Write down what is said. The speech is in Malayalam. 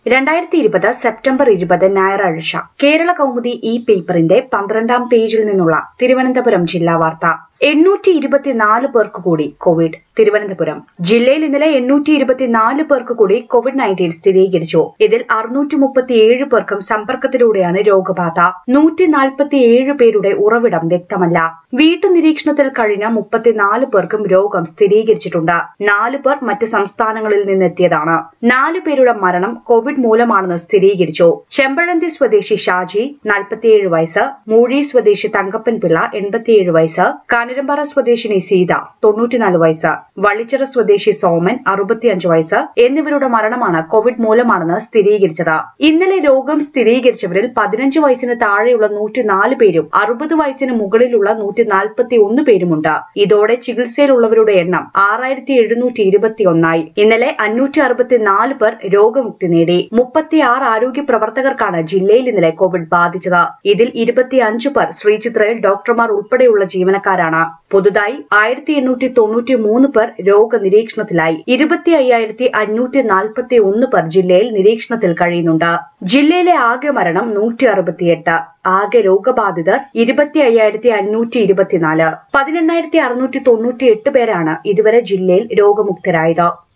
രണ്ടായിരത്തി ഇരുപത് സെപ്റ്റംബർ ഇരുപത് ഞായറാഴ്ച കേരള കൗമുദി ഈ പേപ്പറിന്റെ പന്ത്രണ്ടാം പേജിൽ നിന്നുള്ള തിരുവനന്തപുരം ജില്ലാ വാർത്ത എണ്ണൂറ്റി ഇരുപത്തിനാല് പേർക്ക് കൂടി കോവിഡ് തിരുവനന്തപുരം ജില്ലയിൽ ഇന്നലെ എണ്ണൂറ്റി ഇരുപത്തിനാല് പേർക്ക് കൂടി കോവിഡ് നയൻറ്റീൻ സ്ഥിരീകരിച്ചു ഇതിൽ അറുന്നൂറ്റി മുപ്പത്തിയേഴ് പേർക്കും സമ്പർക്കത്തിലൂടെയാണ് രോഗബാധ നൂറ്റി നാൽപ്പത്തിയേഴ് പേരുടെ ഉറവിടം വ്യക്തമല്ല വീട്ടുനിരീക്ഷണത്തിൽ കഴിഞ്ഞ മുപ്പത്തിനാല് പേർക്കും രോഗം സ്ഥിരീകരിച്ചിട്ടുണ്ട് നാല് പേർ മറ്റ് സംസ്ഥാനങ്ങളിൽ നിന്നെത്തിയതാണ് നാല് പേരുടെ മരണം കോവിഡ് മൂലമാണെന്ന് സ്ഥിരീകരിച്ചു ചെമ്പഴന്തി സ്വദേശി ഷാജി നാൽപ്പത്തിയേഴ് വയസ്സ് മൂഴി സ്വദേശി തങ്കപ്പൻ പിള്ള എൺപത്തിയേഴ് വയസ്സ് കാനിരമ്പാറ സ്വദേശിനി സീത തൊണ്ണൂറ്റിനാല് വയസ്സ് വള്ളിച്ചിറ സ്വദേശി സോമൻ അറുപത്തിയഞ്ച് വയസ്സ് എന്നിവരുടെ മരണമാണ് കോവിഡ് മൂലമാണെന്ന് സ്ഥിരീകരിച്ചത് ഇന്നലെ രോഗം സ്ഥിരീകരിച്ചവരിൽ പതിനഞ്ച് വയസ്സിന് താഴെയുള്ള നൂറ്റിനാല് പേരും അറുപത് വയസ്സിന് മുകളിലുള്ള നൂറ്റി നാൽപ്പത്തി ഒന്ന് പേരുമുണ്ട് ഇതോടെ ചികിത്സയിലുള്ളവരുടെ എണ്ണം ആറായിരത്തി എഴുന്നൂറ്റി ഇരുപത്തി ഒന്നായി ഇന്നലെ അഞ്ഞൂറ്റി അറുപത്തിനാല് പേർ രോഗമുക്തി നേടി മുപ്പത്തിയാറ് ആരോഗ്യ പ്രവർത്തകർക്കാണ് ജില്ലയിൽ ഇന്നലെ കോവിഡ് ബാധിച്ചത് ഇതിൽ ഇരുപത്തിയഞ്ച് പേർ ശ്രീചിത്രയിൽ ഡോക്ടർമാർ ഉൾപ്പെടെയുള്ള ജീവനക്കാരാണ് പുതുതായി ആയിരത്തി എണ്ണൂറ്റി തൊണ്ണൂറ്റി മൂന്ന് പേർ രോഗനിരീക്ഷണത്തിലായി ഇരുപത്തി അയ്യായിരത്തി അഞ്ഞൂറ്റി നാൽപ്പത്തി ഒന്ന് പേർ ജില്ലയിൽ നിരീക്ഷണത്തിൽ കഴിയുന്നുണ്ട് ജില്ലയിലെ ആകെ മരണം നൂറ്റി അറുപത്തിയെട്ട് ആകെ രോഗബാധിതർ ഇരുപത്തി അയ്യായിരത്തി അഞ്ഞൂറ്റി ഇരുപത്തിനാല് പതിനെണ്ണായിരത്തി അറുന്നൂറ്റി തൊണ്ണൂറ്റി എട്ട് പേരാണ് ഇതുവരെ ജില്ലയിൽ രോഗമുക്തരായത്